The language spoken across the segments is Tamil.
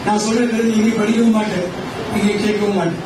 நான் சொல்ற கருத்து நீங்க படிக்கவும் மாட்டேன் நீங்க கேட்கவும் மாட்டேன்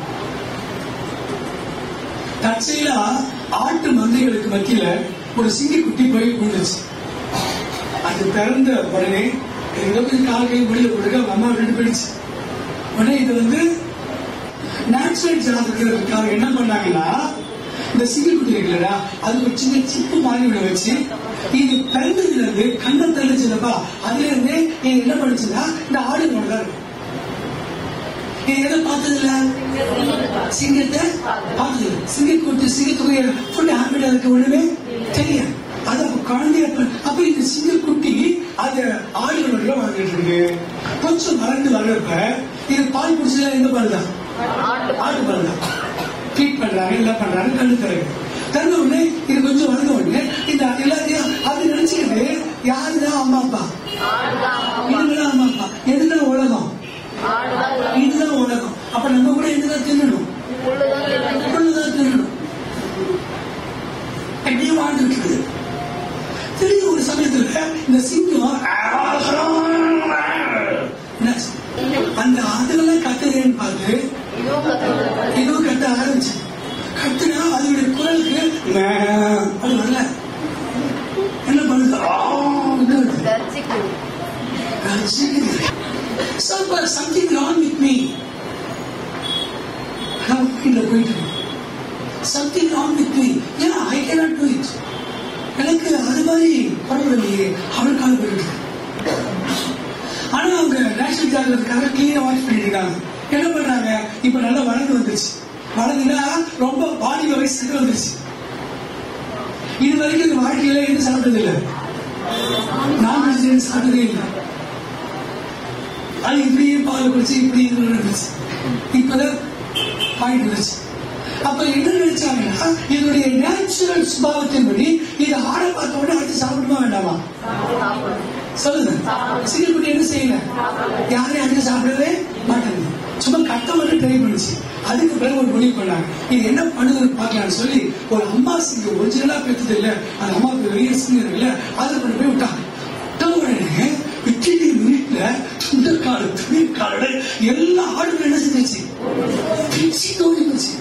தற்செயலா ஆட்டு மந்தைகளுக்கு மத்தியில ஒரு சிங்கிக்குட்டி போய் விழுந்துச்சு அது பிறந்த உடனே இருபது கால் கை முடிய கொடுக்க அவங்க அம்மா விட்டு போயிடுச்சு உடனே இது வந்து நேச்சுரல் ஜாதகத்துக்காக என்ன பண்ணாங்கன்னா இந்த சிங்கிக்குட்டி இருக்குல்லடா அது ஒரு சின்ன சிப்பு மாதிரி விட வச்சு இது பிறந்ததுல இருந்து கண்ணை தெளிச்சதப்பா அதுல இருந்து நீங்க என்ன பண்ணுச்சுன்னா இந்த ஆடு தான் இருக்கும் நீ எதை பார்த்தது இல்ல சிங்கத்தை பார்த்தது சிங்கக்குட்டி சிங்கத்துடைய ஃபுட் ஹேபிட் அதுக்கு ஒண்ணுமே தெரியாது அது அப்ப குழந்தைய அப்ப- அப்ப இந்த சிங்கக்குட்டி அது ஆடுகளோட வளர்ந்துட்டு இருக்கு கொஞ்சம் வளர்ந்து வர்றப்ப இது பால் குடிச்சதுல எங்க பாருதான் ஆட்டு பாருதான் ட்ரீட் பண்றாங்க எல்லாம் பண்றாங்க கண்ணு தரகு தந்த உடனே இது கொஞ்சம் வளர்ந்த உடனே இந்த எல்லாத்தையும் அது நினைச்சுக்கிட்டு யாருதான் அம்மா அப்பா இதுதான் அம்மா அப்பா எதுதான் உலகம் இதுதான் உலகம் அப்ப நம்ம கூட இதுதான் தின்னணும் புல்லுதான் தின்னணும் அப்படியே வாழ்ந்துட்டு இருக்குது திடீர்னு ஒரு சமயத்துல இந்த சிங்கம் என்னாச்சு? அந்த அதுகெல்லாம் கத்துறேன்னு பார்த்து இதுவும் கத்த ஆரம்பிச்சு கத்துனா அதனுடைய குரலுக்கு மே, அது வரல என்ன பண்ணுது ஆ, இது வருது. கர்ஜிக்குது. Some- something wrong with me. நான் வீட்டுல போயிட்டு இருக்கேன். something wrong with me. Yeah, I cannot do it. எனக்கு அது மாதிரி பரவாயில்லையே அவள் கால போயிட்டு ஆனா அவங்க நேஷனல் ஜாகிரதுக்காக கிளீனா வாட்ச் பண்ணிட்டு இருக்காங்க என்ன பண்றாங்க இப்ப நல்லா வளர்ந்து வந்துருச்சு வளர்ந்துன்னா ரொம்ப பாடி வயசுக்கு வந்துருச்சு இது வரைக்கும் இந்த வாழ்க்கையில எதுவும் சாப்பிட்டது இல்லை நான் வெஜிடேரியன் சாப்பிட்டதே இல்லை அது இப்படியே பால் குடிச்சு இப்படி இது இருந்துச்சு இப்பதான் பாயிண்ட் வந்துச்சு அப்ப என்ன நினைச்சாங்கன்னா இதனுடைய நேச்சுரல் சுபாவத்தின்படி இது ஆட பார்த்த உடனே அடுத்து சாப்பிடுமா வேண்டாமா சொல்லுங்க சிங்கக்குட்டி என்ன செய்யல யாரையும் அதிகம் சாப்பிடவே மாட்டேங்குது சும்மா கட்ட மட்டும் ட்ரை பண்ணுச்சு அதுக்கு பிறகு ஒரு முடிவு பண்ணாங்க இது என்ன பண்ணுதுன்னு பார்க்கலாம்னு சொல்லி ஒரு அம்மா சிங்கம் ஒரிஜினலா பெற்றது இல்ல அந்த அம்மாவுக்கு வெளியே சிங்கம் இல்ல அதை கொண்டு போய் விட்டாங்க விட்ட உடனே விக்கிலி வீட்டுல துண்டக்காடு துணிக்காடு எல்லா ஆடுகளும் என்ன செஞ்சிச்சு பிச்சு தோண்டி போச்சு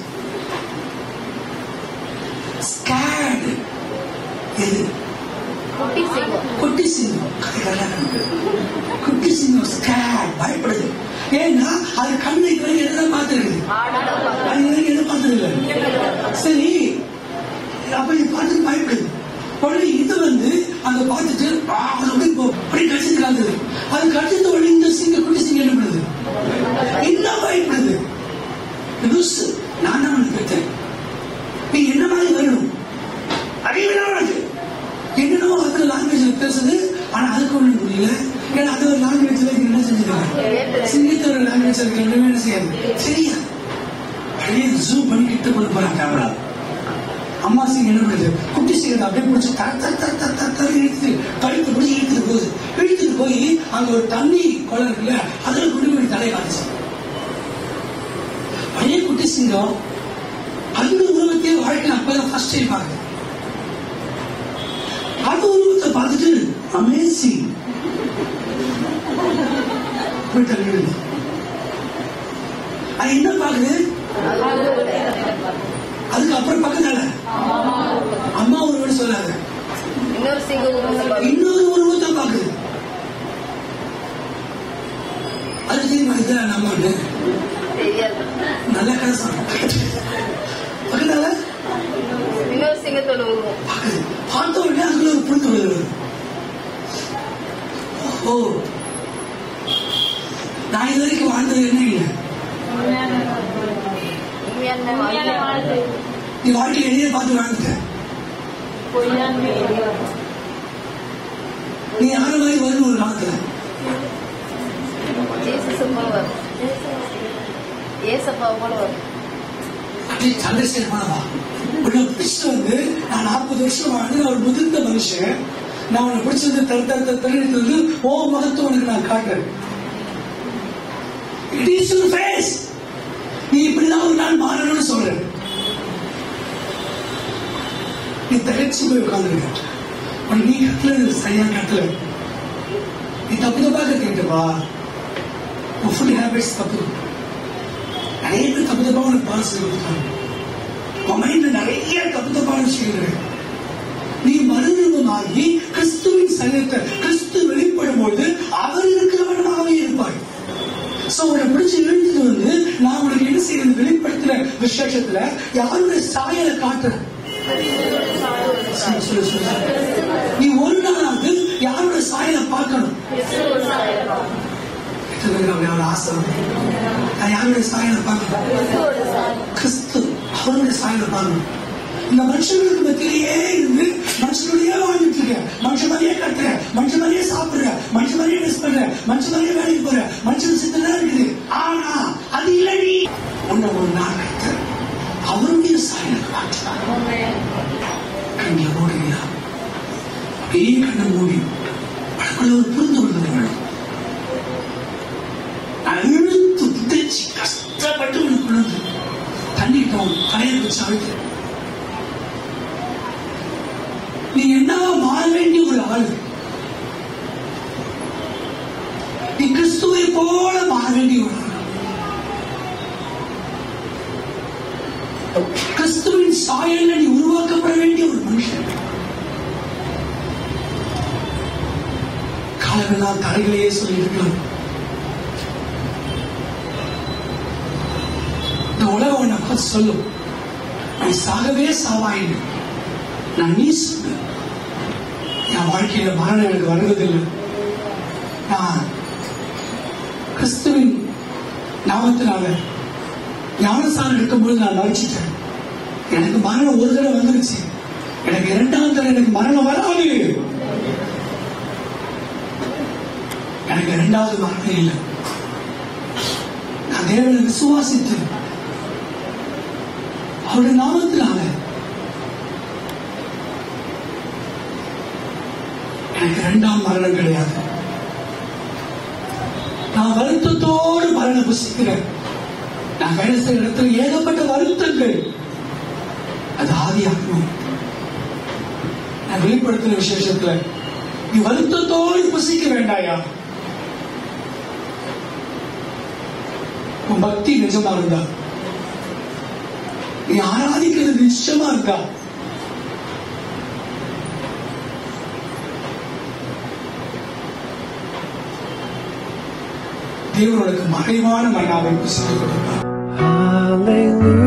ஸ்கேட் எது குட்டி சிங்கம் குட்டி சிங்கம் ஸ்கேட் பயப்படுது ஏன்னா அது கண்ணை வரைக்கும் எதுதான் பார்த்துருக்குது அது வரைக்கும் எதுவும் பார்த்தது இல்லை சரி அப்ப இது பார்த்துட்டு பயப்படுது உடனே இது வந்து அந்த பார்த்துட்டு ஆ, அது அப்படியே போ- அப்படியே கடிச்சு காத்துது அது கடிச்சது உடனே இந்த சிங்க குட்டி சிங்கம் என்ன பண்ணுது இன்னும் பயப்படுது லூசு நான் தான் உனக்கு பெற்றேன் நீ என்ன மாதிரி வரணும் அறிவினா உனக்கு என்னென்னமோ அதுல லாங்குவேஜ்ல பேசுது ஆனா அதுக்கு ஒண்ணு புரியல ஏன்னா அது ஒரு லாங்குவேஜ்ல என்ன செஞ்சுருக்காங்க சிங்கத்தோட லாங்குவேஜ் அதுக்கு ரெண்டுமே என்ன செய்யாது சரியா அப்படியே ஜூம் பண்ணி கிட்ட கொண்டு போறாங்க கேமரா அம்மா சிங் என்ன பண்ணுது குட்டி சிங்கத்தை அப்படியே பிடிச்சி தர தர தர தர தர தர இழுத்து கழுத்து பிடிச்சி இழுத்துட்டு போகுது இழுத்துட்டு போய் அங்க ஒரு தண்ணி குளம் இருக்குல்ல அதுல கொண்டு போய் தலையை காட்டுச்சு பழைய குட்டி சிங்கம் அந்த உருவத்தையே வாழ்க்கையில் அப்பதான் ஃபர்ஸ்ட் டைம் பாருங்க அந்த உருவத்தை பார்த்துட்டு அமேசிங் அது என்ன பாக்குது அதுக்கு அப்புறம் பக்கத்தால அம்மா உருவம் சொல்லாத இன்னொரு சிங்கம் உருவத்தை பார்த்து இன்னொரு உருவத்தை பாக்குது அது தெரியுமா இதுதான் நம்ம தெரியாது நல்ல கதை சொல்றேன் பக்கத்தால இன்னொரு சிங்கத்தோட உருவம் பாக்குது பார்த்த உடனே அதுக்குள்ள ஒரு புழுத்து விழுது ஓ நான் இது வரைக்கும் வாழ்ந்தது என்ன இல்லை உண்மையான வாழ்க்கை நீ வாழ்க்கையை எதையே பார்த்து வாழ்ந்துட்ட நீ யாரு மாதிரி வரணும் ஒரு காலத்துல ஜேசஸ் போல வரும் ஏசப்பா போல வரும் அப்படியே சந்திரசேகரமானவா உன்னை பிடிச்சிட்டு வந்து நான் நாற்பது வருஷம் வாழ்ந்து நான் ஒரு முதிர்ந்த மனுஷன் நான் உன்னை பிடிச்சது தர தர தர தரணிட்டு வந்து ஓ முகத்தை உனக்கு நான் காட்டுறேன் இட் இஸ் யுவர் ஃபேஸ் நீ இப்படிதான் ஒரு நாள் மாறணும்னு சொல்றேன் நீ தகச்சு போய் உட்காந்துருக்க உனக்கு நீ கட்டல சரியா கட்டல நீ தப்பு தப்பா கட்டிட்டுப்பா உன் ஃபுட் ஹேபிட்ஸ் தப்பு நிறைய பேர் தப்பு தப்பான பாலிசி கொடுத்தாங்க உன் மைண்ட்ல நிறைய தப்பு தப்பான விஷயங்கள் நீ மறுரூபமாகி கிறிஸ்துவின் சரீரத்தை கிறிஸ்து வெளிப்படும் பொழுது அவர் இருக்கிறவனாகவே இருப்பாய் சோ உன்னை பிடிச்சு இழுத்துட்டு வந்து நான் உனக்கு என்ன செய்யறது வெளிப்படுத்துற விசேஷத்துல யாருடைய சாயலை காட்டுறேன் சொல்லு, சொல்லு, சொல்லு. நீ ஒரு நாளாவது யாரோட சாயலை பார்க்கணும் எத்தனை ஆசை நான் யாருடைய சாயலை பார்க்கணும் கிறிஸ்து அவருடைய சாயலை பார்க்கணும் இந்த மனுஷங்களுக்கு மத்தியிலேயே இருந்து மனுஷனுடைய வாழ்ந்துட்டு இருக்க மனுஷன் மாதிரியே கட்டுற மனுஷன் மாதிரியே சாப்பிடுற மனுஷன் மாதிரியே ட்ரெஸ் பண்ற மனுஷன் மாதிரியே வேலைக்கு போற மனுஷன் சித்தம் இருக்குது ஆனா அது இல்லை நீ உன்னை ஒரு நாள் கர்த்தர் அவருடைய சாயலை காட்டுறார் கண்ணில் மூடுகிறார் அப்படியே கண்ணை மூடி அதுக்குள்ள ஒரு புரிந்து கொள்வது வேணும் நான் இழுத்து புதைச்சு கஷ்டப்பட்டு உனக்கு கொண்டு தண்ணிட்டோம் தலையை வச்சு அழுத்து நீ என்னவா மாற வேண்டிய ஒரு ஆள் நீ கிறிஸ்துவை போல மாற வேண்டிய ஒரு ஆள் கிறிஸ்துவின் சாயல்ல நீ உருவாக்கப்பட வேண்டிய ஒரு மனுஷன் காலமெல்லாம் தலைகளையே சொல்லியிருக்கலாம் இந்த உலகம் உன்னை பார்த்து சொல்லும் நீ சாகவே சாவாயின்னு நான் நீ சொல்லு என் வாழ்க்கையில மரணம் எனக்கு வருவதில்லை நான் கிறிஸ்துவின் நாமத்தினால ஞானசாரம் இருக்கும்போது நான் நினைச்சிட்டேன் எனக்கு மரணம் ஒரு தடவை வந்துருச்சு எனக்கு இரண்டாம் தடவை எனக்கு மரணம் வராது எனக்கு இரண்டாவது மரணம் இல்லை நான் தேவனை விசுவாசித்து அவருடைய நாமத்தினால எனக்கு இரண்டாம் மரணம் கிடையாது நான் வருத்தத்தோடு மரணம் புசிக்கிறேன் நான் வேலை செய்யற இடத்துல ஏகப்பட்ட வருத்தங்கள் அது ஆதியாகணும் நான் வெளிப்படுத்தின விசேஷத்துல நீ வருத்தத்தோடு புசிக்க வேண்டாயா உன் பக்தி நிஜமா இருந்தா நீ ஆராதிக்கிறது நிச்சயமா இருக்கா தேவன் உனக்கு மறைவான மன்னாவை புசிக்க கொடுப்பார் Hallelujah.